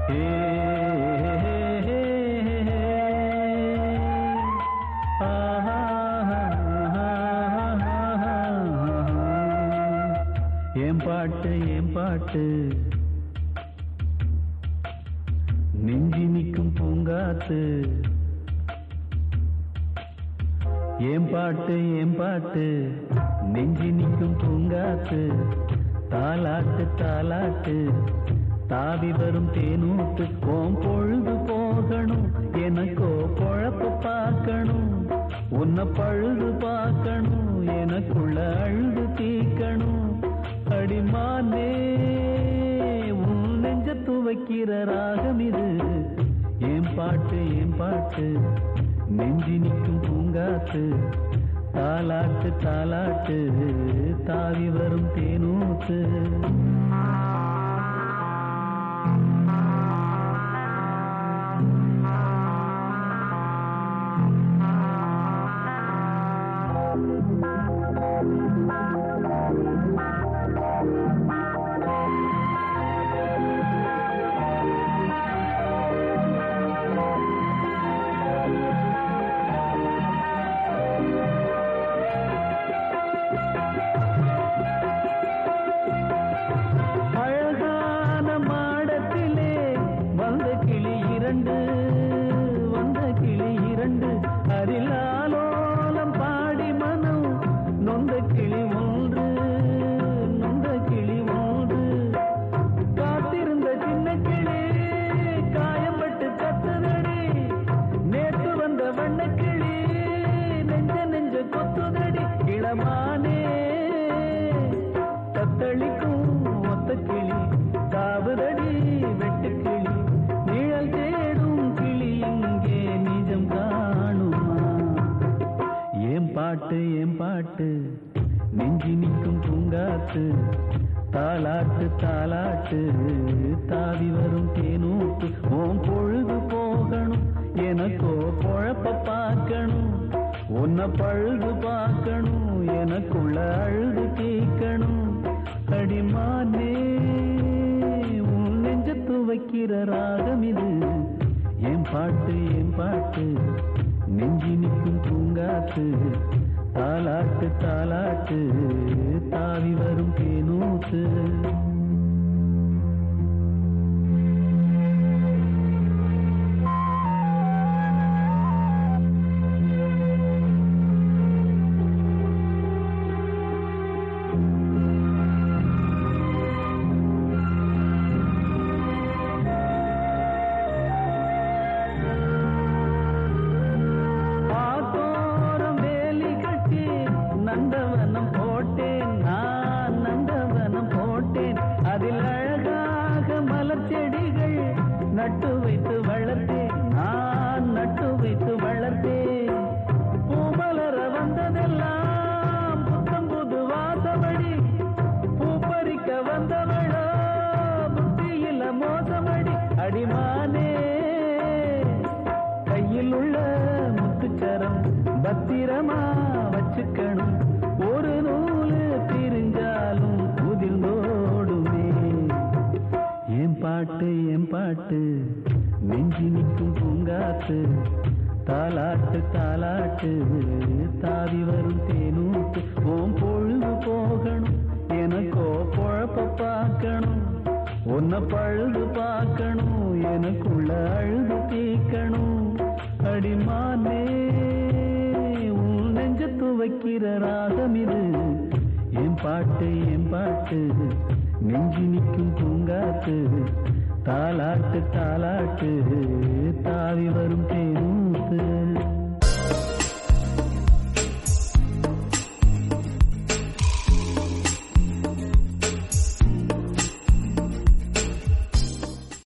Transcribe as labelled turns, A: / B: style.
A: ஏ, ஏன் பாட்டு ஏன் பாட்டு நெஞ்சி நிற்கும் பூங்காத்து ஏன் பாட்டு ஏன் பாட்டு நெஞ்சி நிற்கும் பூங்காத்து தாலாட்டு தாலாட்டு தாவி வரும் தேனூட்டு ஓம் பொழுது போகணும் எனக்கோ பொழப்பு பார்க்கணும் உன்னை பழுது பார்க்கணும் எனக்குள்ள அழுது தீக்கணும் அடிமானே உன் நெஞ்ச துவைக்கிற ராகம் இது ஏன் பாட்டு ஏன் பாட்டு நெஞ்சி நிற்கும் பூங்காத்து தாலாட்டு தாலாட்டு தாவி வரும் தேனூத்து அழகான மாடத்திலே வந்த கிளி இரண்டு வந்த கிளி இரண்டு அரிலாலோலம் பாடி மனம் நொந்த கிளி ஒன்று நொந்த கிளி ஒன்று காத்திருந்த சின்ன கிளி காயம்பட்டு கத்துதடி நேற்று வந்த வண்ணக்கிளி நெஞ்ச நெஞ்ச கொத்துதடி இளமானே தத்தளிக்கும் ஒத்த கிளி காவதடி வெட்டு கிளி நிழல் தேடும் கிளி இங்கே நிஜம் காணுமா ஏன் பாட்டு ஏன் பாட்டு நெஞ்சி நிற்கும் பூங்காத்து தாலாட்டு தாலாட்டு தாவி வரும் தேனூட்டு ஓம் பொழுது போகணும் எனக்கோ பொழப்ப பார்க்கணும் உன்னை பழுது பார்க்கணும் எனக்குள்ள அழுது கேட்கணும் அடிமானே உன் நெஞ்சத்து வைக்கிற ராகம் இது என் பாட்டு என் பாட்டு நெஞ்சி நிற்கும் பூங்காத்து தாலாட்டு தாலாட்டு தாவி வரும் தேனூத்து ஆத்தோரம் வேலி கட்டி நந்தவனம் போட்டேன் நான் நந்தவனம் போட்டேன் அதில் அழகாக மலர் செடிகள் நட்டு வைத்து வளர்த்தேன் நான் நட்டு வைத்து வளர்த்தேன் பூமலர வந்ததெல்லாம் புத்தம் புது வாசமடி பூ பறிக்க வந்தவளோ புத்தியில மோசமடி அடிமானே கையில் உள்ள முத்துச்சரம் பத்திரமா வச்சுக்கணும் ஒரு நூலு பிரிஞ்சாலும் புதிர்ந்தோடுமே என் பாட்டு என் பாட்டு நெஞ்சி நிற்கும் பூங்காத்து தாலாட்டு தாலாட்டு தாவி வரும் தேனூட்டு ஓம் பொழுது போகணும் எனக்கோ பொழப்ப பார்க்கணும் உன்னை பழுது பார்க்கணும் எனக்குள்ள அழுது தீக்கணும் அடிமானே உன் நெஞ்சத்து வைக்கிற ராகம் இது என் பாட்டு என் பாட்டு நெஞ்சி நிற்கும் பூங்காத்து தாலாட்டு தாலாட்டு தாவி வரும் தேனும்